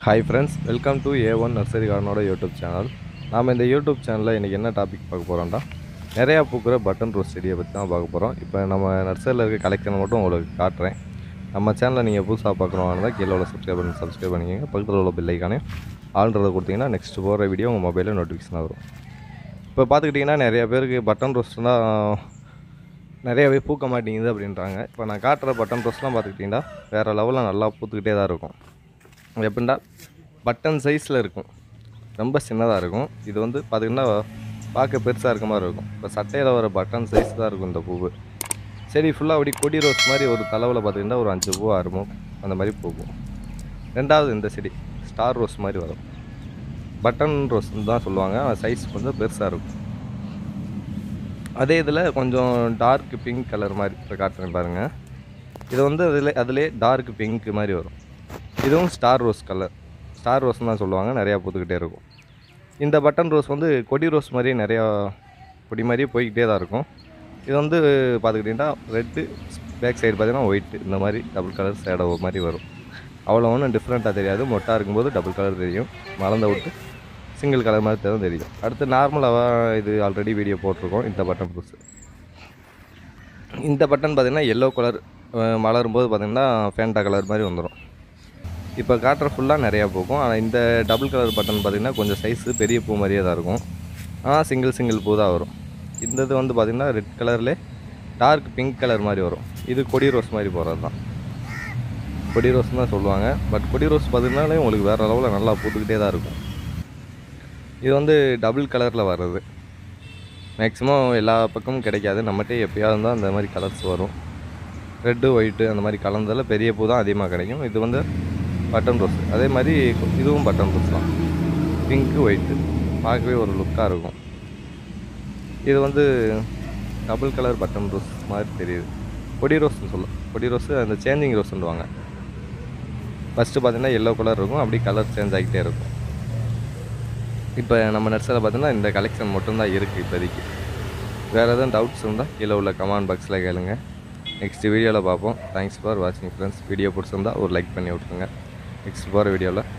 hi friends welcome to A one nursery கார்டனோட YouTube channel நாம் இந்த யூடியூப் சேனலில் இன்றைக்கி என்ன டாபிக் பார்க்க போகிறோம்னா நிறையா பூக்கிற பட்டன் ரோஸ் செடியை பற்றி தான் பார்க்க போகிறோம் இப்போ நம்ம நர்சரியில் இருக்க கலெக்ஷன் மட்டும் உங்களுக்கு காட்டுறேன் நம்ம சேனலை நீங்கள் புதுசாக பார்க்குறவங்க கீழே உள்ள சப்ஸ்கிரைப் பண்ணி சப்ஸ்கிரைப் பண்ணிக்கோங்க பக்கத்தில் உள்ள பெல்லைக்கானே ஆல்ன்றதை கொடுத்தீங்கன்னா நெக்ஸ்ட் போகிற வீடியோ உங்கள் மொபைலில் நோட்டிஃபிகேஷன் வரும் இப்போ பார்த்துக்கிட்டிங்கன்னா நிறைய பேருக்கு பட்டன் ரோஸ் தான் நிறையவே பூக்க மாட்டேங்குது அப்படின்றாங்க இப்போ நான் காட்டுற பட்டன் ரோஸ்லாம் பார்த்துக்கிட்டிங்கன்னா வேறு லெவலில் நல்லா பூத்துக்கிட்டே தான் இருக்கும் எப்படின்னா பட்டன் சைஸில் இருக்கும் ரொம்ப சின்னதாக இருக்கும் இது வந்து பார்த்திங்கன்னா பார்க்க பெருசாக இருக்க மாதிரி இருக்கும் இப்போ சட்டையில் வர பட்டன் சைஸ் தான் இருக்கும் இந்த பூவு சரி ஃபுல்லாக அப்படி கொடி ரோஸ் மாதிரி ஒரு தலைவில் பார்த்திங்கன்னா ஒரு அஞ்சு பூ ஆறு பூ அந்த மாதிரி பூக்கும் ரெண்டாவது இந்த செடி ஸ்டார் ரோஸ் மாதிரி வரும் பட்டன் ரோஸ் தான் சொல்லுவாங்க சைஸ் கொஞ்சம் பெருசாக இருக்கும் அதே இதில் கொஞ்சம் டார்க் பிங்க் கலர் மாதிரி இப்போ காட்டுறேன் பாருங்கள் இது வந்து அதில் அதிலே டார்க் பிங்க் மாதிரி வரும் இதுவும் ஸ்டார் ரோஸ் கலர் ஸ்டார் ரோஸ்னு தான் சொல்லுவாங்க நிறையா பூத்துக்கிட்டே இருக்கும் இந்த பட்டன் ரோஸ் வந்து கொடி ரோஸ் மாதிரியே நிறையா கொடி மாதிரியே போய்கிட்டே தான் இருக்கும் இது வந்து பார்த்துக்கிட்டிங்கன்னா ரெட்டு பேக் சைடு பார்த்தீங்கன்னா ஒயிட்டு இந்த மாதிரி டபுள் கலர் சேடோ மாதிரி வரும் அவ்வளோ ஒன்றும் டிஃப்ரெண்ட்டாக தெரியாது மொட்டாக இருக்கும்போது டபுள் கலர் தெரியும் மலர்ந்த விட்டு சிங்கிள் கலர் மாதிரி தான் தெரியும் அடுத்து நார்மலாக இது ஆல்ரெடி வீடியோ போட்டிருக்கோம் இந்த பட்டன் ரோஸ் இந்த பட்டன் பார்த்திங்கன்னா எல்லோ கலர் மலரும் போது பார்த்திங்கன்னா ஃபேண்டா கலர் மாதிரி வந்துடும் இப்போ காட்டுற ஃபுல்லாக நிறையா பூக்கும் ஆனால் இந்த டபுள் கலர் பட்டன் பார்த்திங்கன்னா கொஞ்சம் சைஸு பெரிய பூ மாதிரியே தான் இருக்கும் ஆனால் சிங்கிள் சிங்கிள் பூ தான் வரும் இந்த இது வந்து பார்த்திங்கன்னா ரெட் கலர்லே டார்க் பிங்க் கலர் மாதிரி வரும் இது கொடி ரோஸ் மாதிரி போகிறது தான் கொடி ரோஸ் தான் சொல்லுவாங்க பட் கொடி ரோஸ் பார்த்திங்கனாலே உங்களுக்கு வேறு லெவலில் நல்லா பூத்துக்கிட்டே தான் இருக்கும் இது வந்து டபுள் கலரில் வர்றது மேக்ஸிமம் எல்லா பக்கமும் கிடைக்காது நம்மகிட்டே எப்போயாவது தான் அந்த மாதிரி கலர்ஸ் வரும் ரெட்டு ஒயிட்டு அந்த மாதிரி கலந்ததில் பெரிய பூ தான் அதிகமாக கிடைக்கும் இது வந்து பட்டன் ரோஸ் அதே மாதிரி இதுவும் பட்டன் ரோஸ் தான் பிங்க்கு ஒயிட்டு பார்க்கவே ஒரு லுக்காக இருக்கும் இது வந்து டபுள் கலர் பட்டன் ரோஸ் மாதிரி தெரியுது கொடி ரோஸ்னு சொல்லும் கொடி ரோஸு அந்த சேஞ்சிங் ரோஸ்ன்னுவாங்க ஃபஸ்ட்டு பார்த்தீங்கன்னா எல்லோ கலர் இருக்கும் அப்படி கலர் சேஞ்ச் ஆகிட்டே இருக்கும் இப்போ நம்ம நர்சரியில் பார்த்தீங்கன்னா இந்த கலெக்ஷன் மட்டும்தான் இருக்குது இப்போதைக்கு வேறு எதுவும் டவுட்ஸ் இருந்தால் கீழே உள்ள கமெண்ட் பாக்ஸில் கேளுங்க நெக்ஸ்ட் வீடியோவில் பார்ப்போம் தேங்க்ஸ் ஃபார் வாட்சிங் ஃப்ரெண்ட்ஸ் வீடியோ பிடிச்சிருந்தா ஒரு லைக் பண்ணி விட்ருங்க நெக்ஸ்ட் போகிற வீடியோவில்